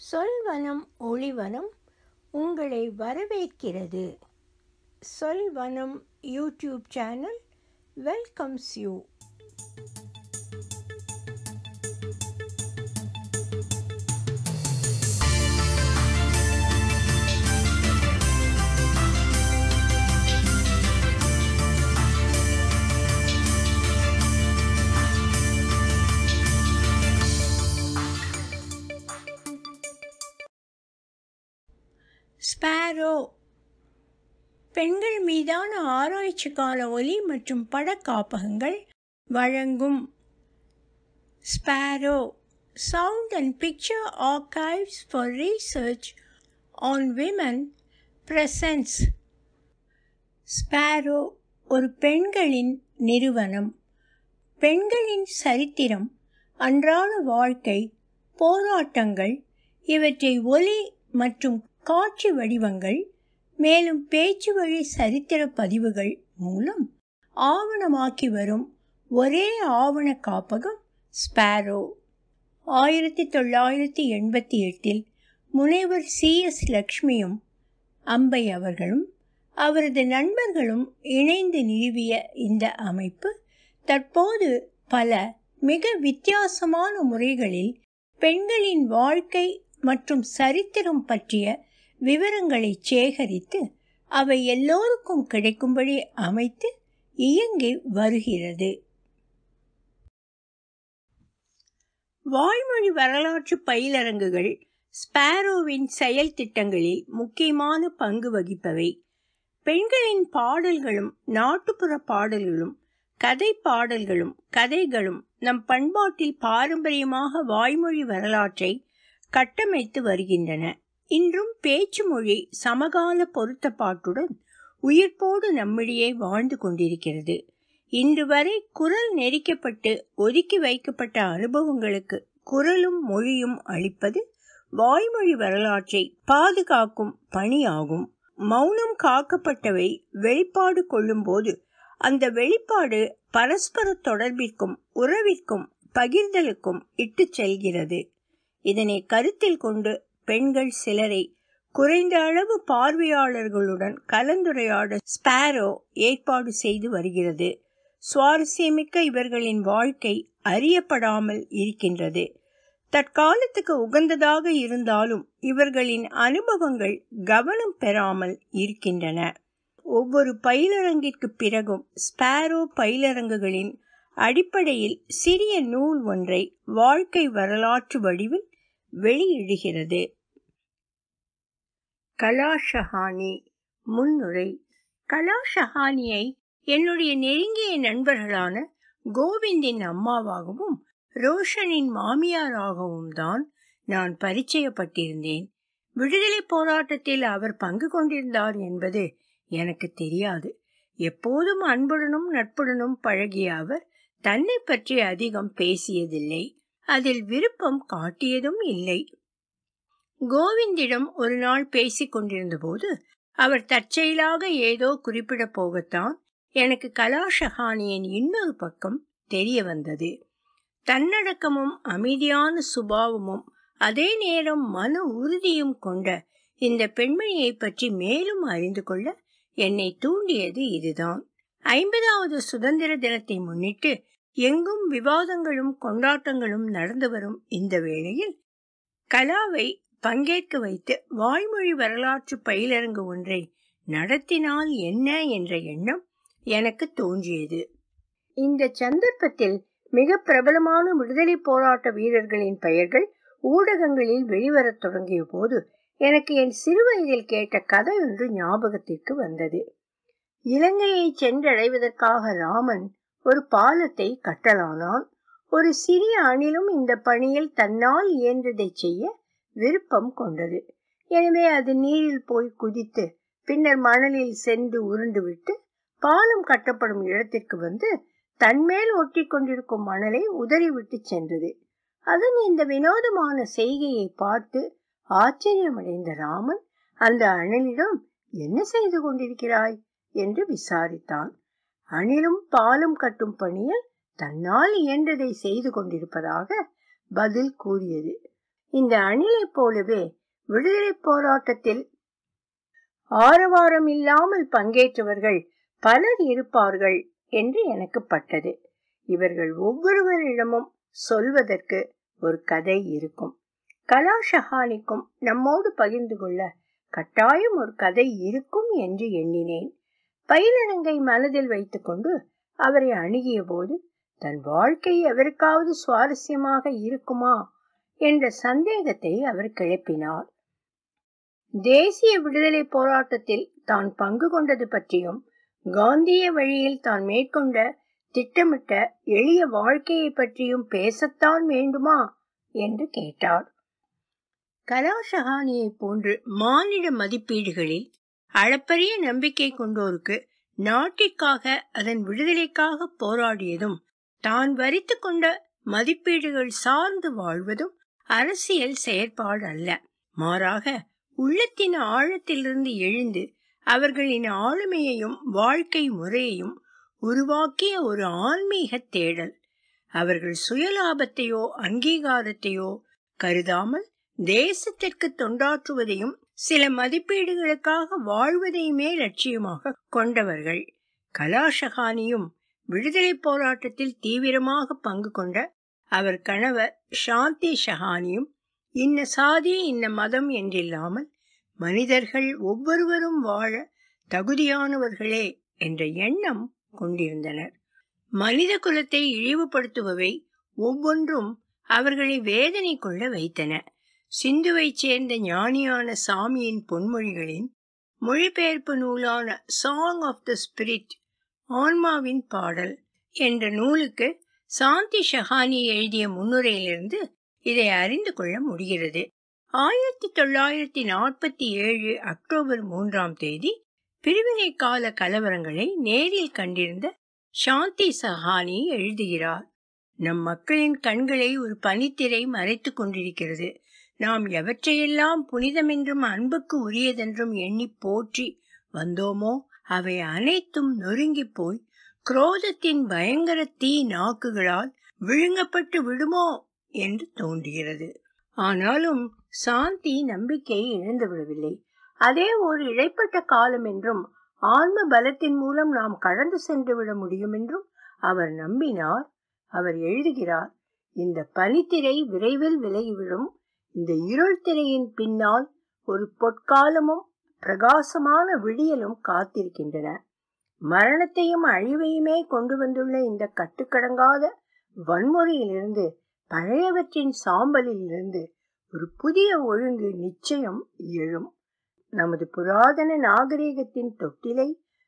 சொல்வனம் ஒளிவனம் உங்களை வரவேற்கிறது Solvanam YouTube channel welcomes you Sparrow பெண்கள் மீதான ஆராய்ச்சிக்கான ஒலி மற்றும் படக்காப்பகங்கள் வழங்கும் Sparrow sound and picture archives for research on women presents Sparrow ஒரு பெண்களின் நிறுவனம் பெண்களின் சரித்திரம் அன்றாட வாழ்க்கை போராட்டங்கள் இவற்றை ஒலி மற்றும் காட்சி வடிவங்கள் மேலும் பேச்சு வழி சரித்திர பதிவுகள் மூலம் ஆவணமாக்கி வரும் ஒரே ஆவண காப்பகம் ஸ்பேரோ ஆயிரத்தி தொள்ளாயிரத்தி எண்பத்தி எட்டில் முனைவர் சி எஸ் லக்ஷ்மியும் அம்பை அவர்களும் அவரது நண்பர்களும் இணைந்து நிறுவிய இந்த அமைப்பு தற்போது பல மிக வித்தியாசமான முறைகளில் பெண்களின் வாழ்க்கை மற்றும் சரித்திரம் பற்றிய விவரங்களை சேகரித்து அவை எல்லோருக்கும் கிடைக்கும்படி அமைத்து இயங்கி வருகிறது வாய்மொழி வரலாற்று பயிலரங்குகள் ஸ்பாரோவின் செயல் திட்டங்களில் முக்கியமான பங்கு வகிப்பவை பெண்களின் பாடல்களும் நாட்டுப்புற பாடல்களும் கதை பாடல்களும் கதைகளும் நம் பண்பாட்டில் பாரம்பரியமாக வாய்மொழி வரலாற்றை கட்டமைத்து வருகின்றன இன்றும் பேச்சு மொழி சமகால பொருத்தப்பாட்டுடன் உயிர்ப்போடு நம்மிடையே வாழ்ந்து கொண்டிருக்கிறது இன்று வரை குரல் நெரிக்கப்பட்டு ஒதுக்கி வைக்கப்பட்ட அனுபவங்களுக்கு குரலும் மொழியும் அளிப்பது வாய்மொழி வரலாற்றை பாதுகாக்கும் பணியாகும் மௌனம் காக்கப்பட்டவை வெளிப்பாடு கொள்ளும்போது அந்த வெளிப்பாடு பரஸ்பர தொடர்பிற்கும் உறவிற்கும் பகிர்தலுக்கும் இட்டு செல்கிறது இதனை கருத்தில் கொண்டு பெண்கள் சிலரை குறைந்த அளவு பார்வையாளர்களுடன் கலந்துரையாட ஸ்பாரோ ஏற்பாடு செய்து வருகிறது சுவாரஸ்யமிக்க இவர்களின் வாழ்க்கை அறியப்படாமல் இருக்கின்றது தற்காலத்துக்கு உகந்ததாக இருந்தாலும் இவர்களின் அனுபவங்கள் கவனம் பெறாமல் இருக்கின்றன ஒவ்வொரு பயிலரங்கிற்கு பிறகும் ஸ்பாரோ பயிலரங்குகளின் அடிப்படையில் சிறிய நூல் ஒன்றை வாழ்க்கை வரலாற்று வடிவில் வெளியிடுகிறது கலாஷஹானி முன்னுரை கலாஷஹானியை என்னுடைய நெருங்கிய நண்பர்களான கோவிந்தின் அம்மாவாகவும் ரோஷனின் மாமியாராகவும் தான் நான் பரிச்சயப்பட்டிருந்தேன் விடுதலை போராட்டத்தில் அவர் பங்கு கொண்டிருந்தார் என்பது எனக்கு தெரியாது எப்போதும் அன்புடனும் நட்புடனும் பழகிய அவர் தன்னை பற்றி அதிகம் பேசியதில்லை அதில் விருப்பம் காட்டியதும் இல்லை கோவிந்திடம் ஒரு நாள் பேசிக் கொண்டிருந்த போது அவர் தற்செயலாக ஏதோ குறிப்பிட போகத்தான் எனக்கு கலாஷஹானியின் இன்னொரு பக்கம் தெரிய வந்தது தன்னடக்கமும் அமைதியான சுபாவமும் அதே நேரம் மன உறுதியும் கொண்ட இந்த பெண்மணியை பற்றி மேலும் அறிந்து கொள்ள என்னை தூண்டியது இதுதான் ஐம்பதாவது சுதந்திர தினத்தை முன்னிட்டு எங்கும் விவாதங்களும் கொண்டாட்டங்களும் நடந்து வரும் இந்த வேளையில் கலாவை பங்கேற்க வைத்து வாய்மொழி வரலாற்று பயிலரங்கு ஒன்றை நடத்தினால் என்ன என்ற எண்ணம் எனக்கு தோன்றியது இந்த சந்தர்ப்பத்தில் மிக பிரபலமான விடுதலை போராட்ட வீரர்களின் பெயர்கள் ஊடகங்களில் வெளிவரத் தொடங்கிய போது எனக்கு என் சிறுவயதில் கேட்ட கதை ஒன்று ஞாபகத்திற்கு வந்தது இலங்கையை சென்றடைவதற்காக ராமன் ஒரு பாலத்தை கட்டலானான் ஒரு சிறிய அணிலும் இந்த பணியில் தன்னால் இயன்றதை செய்ய விருப்பம் கொண்டது எனவே அது நீரில் போய் குதித்து பின்னர் மணலில் சென்று உருண்டுவிட்டு பாலம் கட்டப்படும் இடத்திற்கு வந்து தன்மேல் ஒட்டி கொண்டிருக்கும் மணலை உதறிவிட்டு சென்றது அதன் இந்த வினோதமான செய்கையை பார்த்து ஆச்சரியமடைந்த ராமன் அந்த அணிலிடம் என்ன செய்து கொண்டிருக்கிறாய் என்று விசாரித்தான் அணிலும் பாலும் கட்டும் பணியில் தன்னால் இயன்றதை செய்து கொண்டிருப்பதாக பதில் கூறியது இந்த அணிலைப் போலவே விடுதலை போராட்டத்தில் ஆரவாரம் இல்லாமல் பங்கேற்றவர்கள் பலர் இருப்பார்கள் என்று எனக்கு பட்டது இவர்கள் ஒவ்வொருவரிடமும் சொல்வதற்கு ஒரு கதை இருக்கும் கலா ஷஹானிக்கும் நம்மோடு பகிர்ந்து கொள்ள கட்டாயம் ஒரு கதை இருக்கும் என்று எண்ணினேன் பயிலரங்கை மனதில் வைத்துக்கொண்டு அவரை அணுகிய போது தன் வாழ்க்கை எவருக்காவது சுவாரஸ்யமாக இருக்குமா என்ற சந்தேகத்தை அவர் கிளப்பினார் தேசிய விடுதலை போராட்டத்தில் தான் பங்கு கொண்டது பற்றியும் காந்திய வழியில் தான் மேற்கொண்ட திட்டமிட்ட எளிய வாழ்க்கையை பற்றியும் பேசத்தான் வேண்டுமா என்று கேட்டார் கலாஷஹானியை போன்று மானிட மதிப்பீடுகளில் அளப்பரிய நம்பிக்கை கொண்டோருக்கு நாட்டிற்காக அதன் விடுதலைக்காக போராடியதும் தான் வரித்து கொண்ட மதிப்பீடுகள் சார்ந்து வாழ்வதும் அரசியல் செயற்பாடு அல்ல மாறாக உள்ளத்தின் ஆழத்திலிருந்து எழுந்து அவர்களின் ஆளுமையையும் வாழ்க்கை முறையையும் உருவாக்கிய ஒரு ஆன்மீக தேடல் அவர்கள் சுயலாபத்தையோ அங்கீகாரத்தையோ கருதாமல் தேசத்திற்கு தொண்டாற்றுவதையும் சில மதிப்பீடுகளுக்காக வாழ்வதையுமே லட்சியமாக கொண்டவர்கள் கலாஷகானியும் விடுதலை போராட்டத்தில் தீவிரமாக பங்கு கொண்ட அவர் கணவர் சாந்தி ஷஹானியும் இன்ன சாதி இன்ன மதம் என்றில்லாமல் மனிதர்கள் ஒவ்வொருவரும் வாழ தகுதியானவர்களே என்ற எண்ணம் கொண்டிருந்தனர் மனித குலத்தை இழிவுபடுத்துபவை ஒவ்வொன்றும் அவர்களை வேதனை கொள்ள வைத்தன சிந்துவைச் சேர்ந்த ஞானியான சாமியின் பொன்மொழிகளின் மொழிபெயர்ப்பு நூலான சாங் ஆஃப் த ஸ்பிரிட் ஆன்மாவின் பாடல் என்ற நூலுக்கு சாந்தி ஷஹானி எழுதிய முன்னுரையிலிருந்து இதை அறிந்து கொள்ள முடிகிறது ஆயிரத்தி தொள்ளாயிரத்தி நாற்பத்தி ஏழு அக்டோபர் மூன்றாம் தேதி பிரிவினை கால கலவரங்களை நேரில் கண்டிருந்த சாந்தி சஹானி எழுதுகிறார் நம் மக்களின் கண்களை ஒரு பனித்திரை மறைத்துக் கொண்டிருக்கிறது நாம் எவற்றையெல்லாம் புனிதமென்றும் அன்புக்கு உரியதென்றும் எண்ணி போற்றி வந்தோமோ அவை அனைத்தும் நொறுங்கி போய் குரோதத்தின் பயங்கர தீ நாக்குகளால் விழுங்கப்பட்டு விடுமோ என்று தோன்றுகிறது ஆனாலும் சாந்தி நம்பிக்கை இழந்து விடவில்லை அதே ஒரு இடைப்பட்ட காலம் என்றும் ஆன்ம பலத்தின் மூலம் நாம் கடந்து சென்று விட முடியும் என்றும் அவர் நம்பினார் அவர் எழுதுகிறார் இந்த பனித்திரை விரைவில் விலகிவிடும் இந்த இருள் திரையின் பின்னால் ஒரு பொற்காலமும் பிரகாசமான விடியலும் காத்திருக்கின்றன மரணத்தையும் அழிவையுமே கொண்டு வந்துள்ள இந்த கட்டுக்கடங்காத வன்முறையிலிருந்து பழையவற்றின் சாம்பலில் இருந்து ஒரு புதிய ஒழுங்கு நிச்சயம் எழும் நமது புராதன நாகரீகத்தின் தொட்டிலை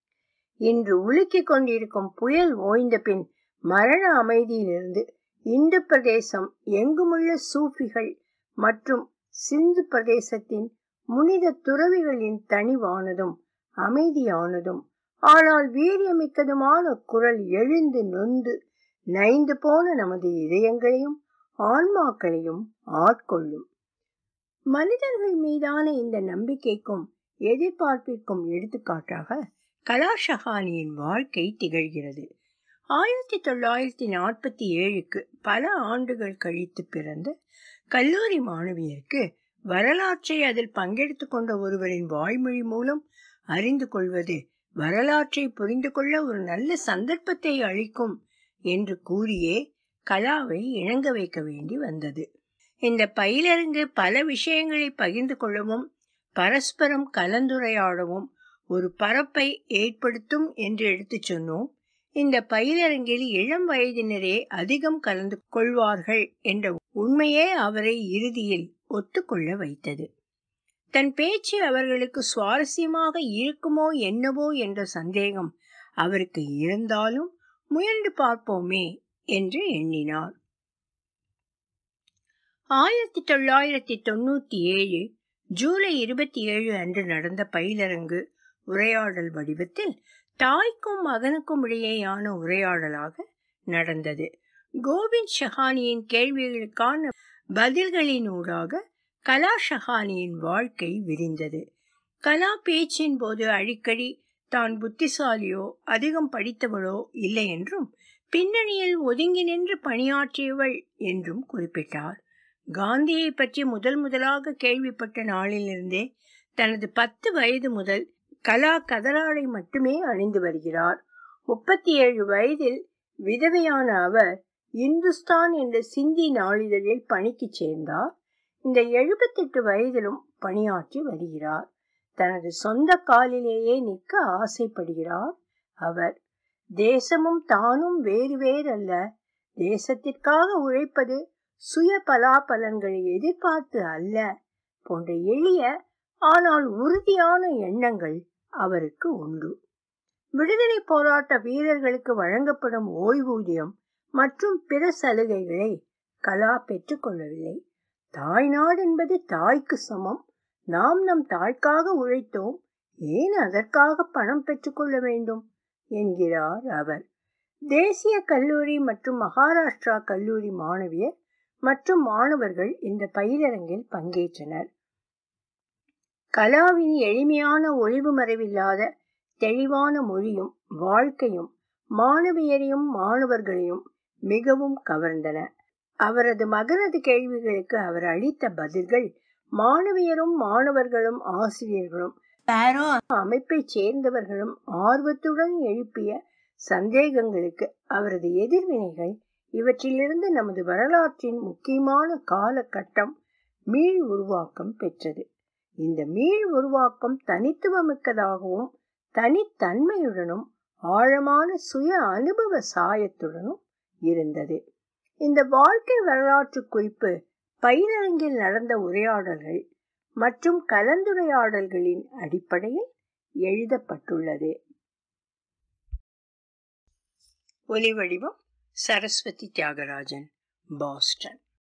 இன்று உலுக்கிக் கொண்டிருக்கும் புயல் ஓய்ந்த பின் மரண அமைதியிலிருந்து இந்து பிரதேசம் எங்குமுள்ள சூஃபிகள் மற்றும் சிந்து பிரதேசத்தின் முனித துறவிகளின் தனிவானதும் அமைதியானதும் ஆனால் வீரியமிக்கதுமான குரல் எழுந்து நொந்து நைந்து போன நமது இதயங்களையும் ஆன்மாக்களையும் ஆட்கொள்ளும் மனிதர்கள் மீதான இந்த நம்பிக்கைக்கும் எதிர்பார்ப்பிற்கும் எடுத்துக்காட்டாக கலாஷஹானியின் வாழ்க்கை திகழ்கிறது ஆயிரத்தி தொள்ளாயிரத்தி நாற்பத்தி ஏழுக்கு பல ஆண்டுகள் கழித்து பிறந்த கல்லூரி மாணவியருக்கு வரலாற்றை அதில் பங்கெடுத்து கொண்ட ஒருவரின் வாய்மொழி மூலம் அறிந்து கொள்வது வரலாற்றை புரிந்து கொள்ள ஒரு நல்ல சந்தர்ப்பத்தை அளிக்கும் என்று கூறியே கலாவை இணங்க வைக்க வேண்டி வந்தது இந்த பயிலரங்கு பல விஷயங்களை பகிர்ந்து கொள்ளவும் பரஸ்பரம் கலந்துரையாடவும் ஒரு பரப்பை ஏற்படுத்தும் என்று எடுத்துச் சொன்னோம் இந்த பயிலரங்கில் இளம் வயதினரே அதிகம் கலந்து கொள்வார்கள் என்ற உண்மையே அவரை இறுதியில் ஒத்துக்கொள்ள வைத்தது தன் பேச்சு அவர்களுக்கு சுவாரஸ்யமாக இருக்குமோ என்னவோ என்ற சந்தேகம் அவருக்கு இருந்தாலும் முயன்று பார்ப்போமே என்று எண்ணினார் ஆயிரத்தி தொள்ளாயிரத்தி தொண்ணூத்தி ஏழு ஜூலை இருபத்தி ஏழு அன்று நடந்த பயிலரங்கு உரையாடல் வடிவத்தில் தாய்க்கும் மகனுக்கும் இடையேயான உரையாடலாக நடந்தது கோவிந்த் ஷஹானியின் கேள்விகளுக்கான பதில்களினூடாக கலா ஷஹானியின் வாழ்க்கை விரிந்தது கலா பேச்சின் போது அடிக்கடி தான் புத்திசாலியோ அதிகம் படித்தவளோ இல்லை என்றும் பின்னணியில் ஒதுங்கி நின்று பணியாற்றியவள் என்றும் குறிப்பிட்டார் காந்தியை பற்றி முதல் முதலாக கேள்விப்பட்ட நாளிலிருந்தே தனது பத்து வயது முதல் கலா கதராடை மட்டுமே அணிந்து வருகிறார் முப்பத்தி ஏழு வயதில் விதவையான அவர் இந்துஸ்தான் என்ற சிந்தி நாளிதழில் பணிக்கு சேர்ந்தார் இந்த எழுபத்தெட்டு வயதிலும் பணியாற்றி வருகிறார் தனது சொந்த காலிலேயே நிற்க ஆசைப்படுகிறார் அவர் தேசமும் தானும் வேறு வேறல்ல தேசத்திற்காக உழைப்பது சுய பலாபலன்களை எதிர்பார்த்து அல்ல போன்ற எளிய ஆனால் உறுதியான எண்ணங்கள் அவருக்கு உண்டு விடுதலை போராட்ட வீரர்களுக்கு வழங்கப்படும் ஓய்வூதியம் மற்றும் பிற சலுகைகளை கலா பெற்றுக்கொள்ளவில்லை தாய்நாடு என்பது தாய்க்கு சமம் நாம் நம் தாய்க்காக உழைத்தோம் ஏன் அதற்காக பணம் பெற்றுக்கொள்ள வேண்டும் என்கிறார் அவர் தேசிய கல்லூரி மற்றும் மகாராஷ்டிரா கல்லூரி மாணவியர் மற்றும் மாணவர்கள் இந்த பயிலரங்கில் பங்கேற்றனர் கலாவின் எளிமையான ஒளிவு மறைவில்லாத தெளிவான மொழியும் வாழ்க்கையும் மாணவியரையும் மாணவர்களையும் மிகவும் கவர்ந்தன அவரது மகனது கேள்விகளுக்கு அவர் அளித்த பதில்கள் மாணவியரும் மாணவர்களும் ஆசிரியர்களும் பாரோ அமைப்பை சேர்ந்தவர்களும் ஆர்வத்துடன் எழுப்பிய சந்தேகங்களுக்கு அவரது எதிர்வினைகள் இவற்றிலிருந்து நமது வரலாற்றின் முக்கியமான காலகட்டம் மீள் உருவாக்கம் பெற்றது இந்த மீள் உருவாக்கம் தனித்துவமிக்கதாகவும் தனித்தன்மையுடனும் ஆழமான சுய அனுபவ சாயத்துடனும் இருந்தது இந்த வாழ்க்கை வரலாற்று குறிப்பு பயிலரங்கில் நடந்த உரையாடல்கள் மற்றும் கலந்துரையாடல்களின் அடிப்படையில் எழுதப்பட்டுள்ளது ஒலி வடிவம் சரஸ்வதி தியாகராஜன் பாஸ்டன்